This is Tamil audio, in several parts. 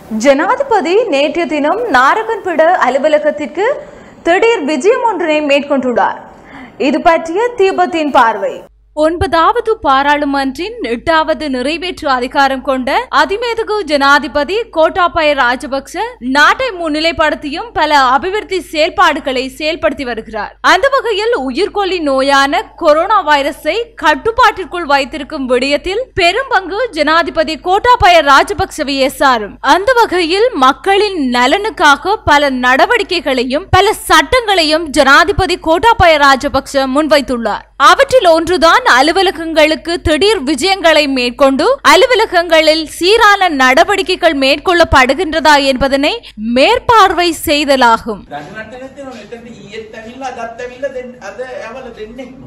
ஜனாதிபதி நேற்றைய தினம் நாரகன்பிட அலுவலகத்திற்கு திடீர் விஜயம் ஒன்றினை மேற்கொண்டுள்ளார் இது பற்றிய தீபத்தின் பார்வை ஒன்பதாவது பாராளுமன்றின் எட்டாவது நிறைவேற்று அதிகாரம் கொண்ட அதிமேதகு ஜனாதிபதி கோட்டாபய ராஜபக்ச நாட்டை முன்னிலைப்படுத்தியும் பல அபிவிருத்தி செயல்பாடுகளை செயல்படுத்தி வருகிறார் அந்த வகையில் உயிர்கொல்லி நோயான கொரோனா வைரஸை கட்டுப்பாட்டிற்குள் வைத்திருக்கும் விடயத்தில் பெரும் பங்கு ஜனாதிபதி கோட்டாபய ராஜபக்சவையே சாரும் அந்த வகையில் மக்களின் நலனுக்காக பல நடவடிக்கைகளையும் பல சட்டங்களையும் ஜனாதிபதி கோட்டாபய ராஜபக்ச முன்வைத்துள்ளார் அவற்றில் ஒன்றுதான் அலுவலகங்களுக்கு திடீர் விஜயங்களை மேற்கொண்டு அலுவலகங்களில் சீரான நடவடிக்கைகள் மேற்கொள்ளப்படுகின்றதா என்பதனை மேற்பார்வை செய்தலாகும் දැනට නැතින එතට ඊයත් ඇවිල්ලා අදත් ඇවිල්ල දෙන්න අද ඇවල දෙන්නෙක්ම.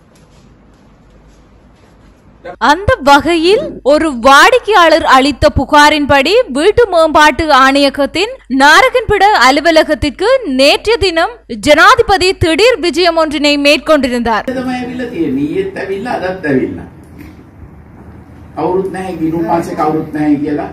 அந்த வகையில் ஒரு வாடிக்கையாளர் அளித்த புகாரின்படி வீட்டு மேம்பாட்டு ஆணையகத்தின் நாரகன்பிட அலுவலகத்திற்கு நேற்றைய தினம் ஜனாதிபதி திடீர் விஜயம் ஒன்றினை மேற்கொண்டிருந்தார் තම ඇවිල්ල තිය ඊයත් ඇවිල්ල අදත් ඇවිල්ල. කවුරුත් නැහැ ගිනුම් මාසෙ කවුරුත් නැහැ කියලා.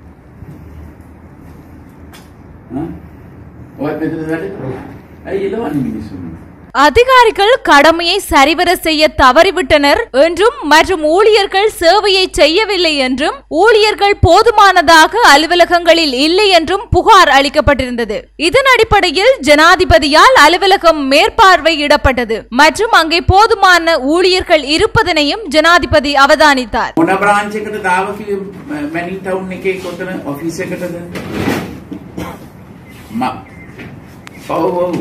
ඈ? ඔයත් මෙතන වැඩ ඇයි එලවන්නේ මිනිස්සුන්? அதிகாரிகள் கடமையை சரிவர செய்ய தவறிவிட்டனர் என்றும் மற்றும் ஊழியர்கள் சேவையை செய்யவில்லை என்றும் ஊழியர்கள் போதுமானதாக அலுவலகங்களில் இல்லை என்றும் புகார் அளிக்கப்பட்டிருந்தது இதன் அடிப்படையில் ஜனாதிபதியால் அலுவலகம் மேற்பார்வையிடப்பட்டது மற்றும் அங்கே போதுமான ஊழியர்கள் இருப்பதனையும் ஜனாதிபதி அவதானித்தார் මොන බ්‍රාන්ච් එකටද ආව කිව්වේ මැනින් ටවුන් එකේ කොතන ඔෆිස් එකටද? මා ඔව් ඔව්.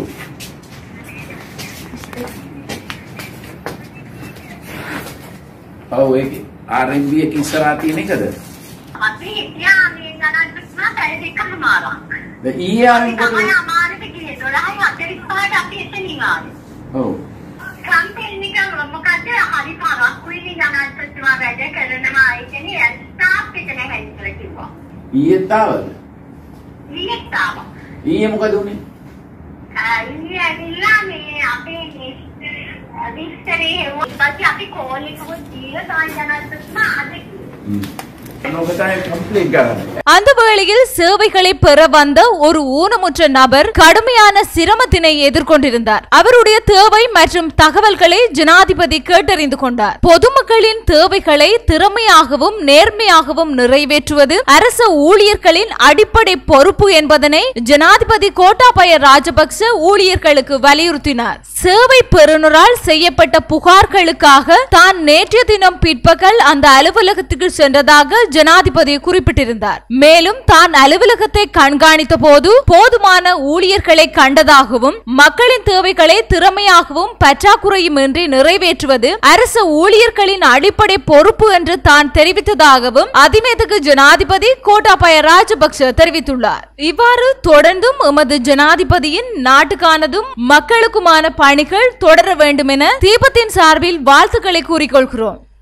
ඔව් ඒක RMB එක ඉස්සරහා තියෙන එකද? අපි හිටියා මේ ජනාධිපතිතුමා පැය දෙකමාරක්. දැන් ඊයේ ආවෙ තමයි මොකද? අමාරුට ගියේ 12යි 45ට අපි එතනින් ආවේ. ඔව්. කම්පැනි එක මොකද හරි පරක්කුයි ජනාධිපතිතුමා වැඩ කරනවා ඒ කියන්නේ ස්ටාෆ් එක නැහැ කියලා කිව්වා. ඊයේත් ආවද? ඊයේත් ආවා. ඊයේ මොකද උනේ? ආ, ඊයේ ඇවිල්ලා මේ අපේ විස්තරේ හෙව්වා. ඊපස්සේ අපි කෝල් එකකුත් දීලා තමයි ජනාධිපතිතුමා අද කිව්වේ. නෝක තමයි කම්ප්ලීට් කරන්නේ. அந்த வேளையில் சேவைகளை பெற வந்த ஒரு ஊனமுற்ற நபர் கடுமையான சிரமத்தினை எதிர்கொண்டிருந்தார் அவருடைய தேவை மற்றும் தகவல்களை ஜனாதிபதி கேட்டறிந்து கொண்டார் பொதுமக்களின் தேவைகளை திறமையாகவும் நேர்மையாகவும் நிறைவேற்றுவது அரச ஊழியர்களின் அடிப்படை பொறுப்பு என்பதனை ஜனாதிபதி கோட்டாபய ராஜபக்ச ஊழியர்களுக்கு வலியுறுத்தினார் சேவை பெறுநரால் செய்யப்பட்ட புகார்களுக்காக தான் நேற்றைய தினம் பிற்பகல் அந்த அலுவலகத்துக்கு சென்றதாக ஜனாதிபதி குறிப்பிட்டிருந்தார் மேலும் தான் அலுவலகத்தை கண்காணித்த போது போதுமான ஊழியர்களை கண்டதாகவும் மக்களின் தேவைகளை திறமையாகவும் பற்றாக்குறையுமின்றி நிறைவேற்றுவது அரசு ஊழியர்களின் அடிப்படை பொறுப்பு என்று தான் தெரிவித்ததாகவும் அதிமேதகு ஜனாதிபதி கோட்டாபய ராஜபக்ச தெரிவித்துள்ளார் இவ்வாறு தொடர்ந்தும் எமது ஜனாதிபதியின் நாட்டுக்கானதும் மக்களுக்குமான பணிகள் தொடர வேண்டும் என தீபத்தின் சார்பில் வாழ்த்துக்களை கூறிக்கொள்கிறோம்